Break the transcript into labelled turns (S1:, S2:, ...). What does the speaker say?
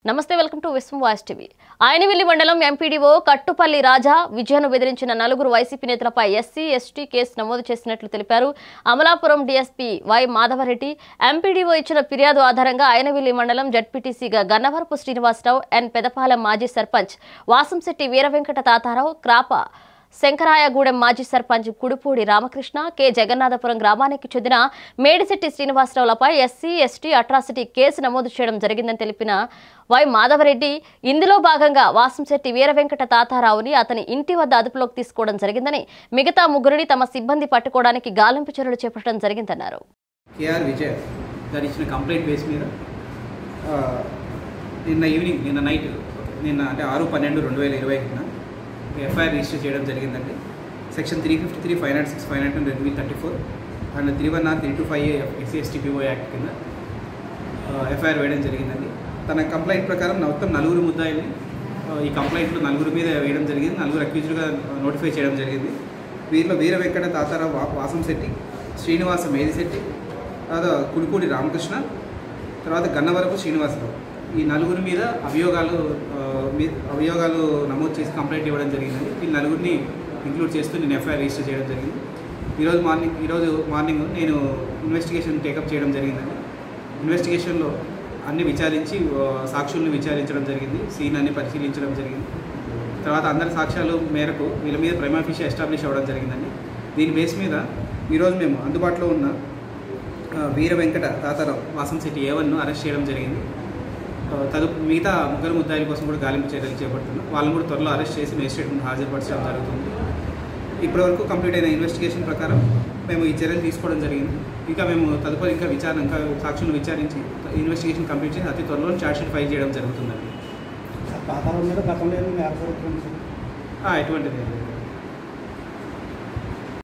S1: నమస్తే welcome to Vishwam voice TV Ainavilli మండలం MPDO Kattupalli రాజా విజయను బెదిరించిన నలుగురు వైసీపీ నేతలపై ఎస్సీ ఎస్టీ కేసు నమోదు చేసినట్లు తెలిపారు Amalapuram DSP Y Madhavareddy MPDO ఇచ్చిన ఫిర్యాదు ఆధారంగా ఆయనవిల్లి మండలం జడ్పీటీసీగా గన్నవరపు శ్రీనివాసరావు ఎన్ పెదపాలెం మాజీ సర్పంచ్ వాసంశెట్టి వీరవెంకట తాతారావు క్రాప శంకరాయగూడెం మాజీ సర్పంచ్ కుడుపూడి రామకృష్ణ కె జగన్నాథపురం గ్రామానికి చెందిన మేడిశెట్టి శ్రీనివాసరావులపై ఎస్సీ ఎస్టీ అట్రాసిటీ కేసు నమోదు చేయడం జరిగిందని తెలిపిన వై మాధవరెడ్డి ఇందులో భాగంగా వాసంశెట్టి వీరవెంకట తాతారావుని అతని ఇంటి వద్ద అదుపులోకి తీసుకోవడం జరిగిందని మిగతా ముగ్గురిని తమ సిబ్బంది పట్టుకోవడానికి గాలింపు చర్యలు చేపట్టడం జరిగిందన్నారు
S2: కేఆర్ విజయ్ గారు ఇచ్చిన కంప్లైంట్ బేస్ మీద ఆ, నిన్న ఈవినింగ్ నిన్న నైట్ నిన్న అంటే ఆరు పన్నెండు రెండు వేల ఇరవై ఒకటిన ఎఫ్ఐఆర్ రిజిస్టర్ చేయడం జరిగిందండి section three fifty three five not six five not రెండు వేల thirty four and three one R three two five SC ST POA act కింద ఎఫ్ఐఆర్ వేయడం జరిగిందండి తన కంప్లైంట్ ప్రకారం మొత్తం నలుగురు ముద్దాయిల్ని ఆ, ఈ కంప్లైంట్లో నలుగురు మీద వేయడం జరిగింది నలుగురు అక్యూజ్డ్గా నోటిఫై చేయడం జరిగింది వీరిలో వీర వెంకట తాతారావు వా- వాసంశెట్టి శ్రీనివాస మేదిశెట్టి తర్వాత కుడిపూడి రామకృష్ణ తర్వాత గన్నవరపు శ్రీనివాసరావు ఈ నలుగురి మీద అభియోగాలు ఆ, మీ అభియోగాలు నమోదు చేసి కంప్లైంట్ ఇవ్వడం జరిగిందండి ఈ నలుగురిని ఇంక్లూడ్ చేస్తూ నేను ఎఫ్ఐఆర్ రిజిస్టర్ చేయడం జరిగింది ఈరోజు మార్నింగ్ ఈరోజు మార్నింగ్ నేను ఇన్వెస్టిగేషన్ టేకప్ చేయడం జరిగిందండి ఇన్వెస్టిగేషన్లో అన్ని విచారించి ఆ, సాక్షుల్ని విచారించడం జరిగింది సీన్ అన్ని పరిశీలించడం జరిగింది తర్వాత అందరి సాక్ష్యాలు మేరకు వీళ్ళ మీద ప్రైమాఫిషి ఎస్టాబ్లిష్ అవ్వడం జరిగిందండి దీని బేస్ మీద ఈరోజు మేము అందుబాటులో ఉన్న ఆ, వీర వెంకట తాతారావు వాసం సిటీ ఏవన్ను అరెస్ట్ చేయడం జరిగింది ఆ, తదు మిగతా ముగ్గురు ముద్దాయిల కోసం కూడా గాలింపు చర్యలు చేపడుతున్నాం వాళ్ళని కూడా త్వరలో అరెస్ట్ చేసి మేజిస్ట్రేట్ ముందు హాజరుపరచడం జరుగుతుంది ఇప్పటివరకు కంప్లీట్ అయిన ఇన్వెస్టిగేషన్ ప్రకారం మేము ఈ చర్యలు తీసుకోవడం జరిగింది ఇంకా మేము తదుపరి ఇంకా విచారణ ఇంకా సాక్షులను విచారించి ఇన్వెస్టిగేషన్ కంప్లీట్ చేసి అతి త్వరలో ఛార్జ్షీట్ ఫైల్ చేయడం జరుగుతుందండి
S3: సార్ పాతాళం మీద గతంలో ఏమి ఏర్పడుతుంది సార్
S2: ఆ, ఎటువంటిది ఏం లేదు.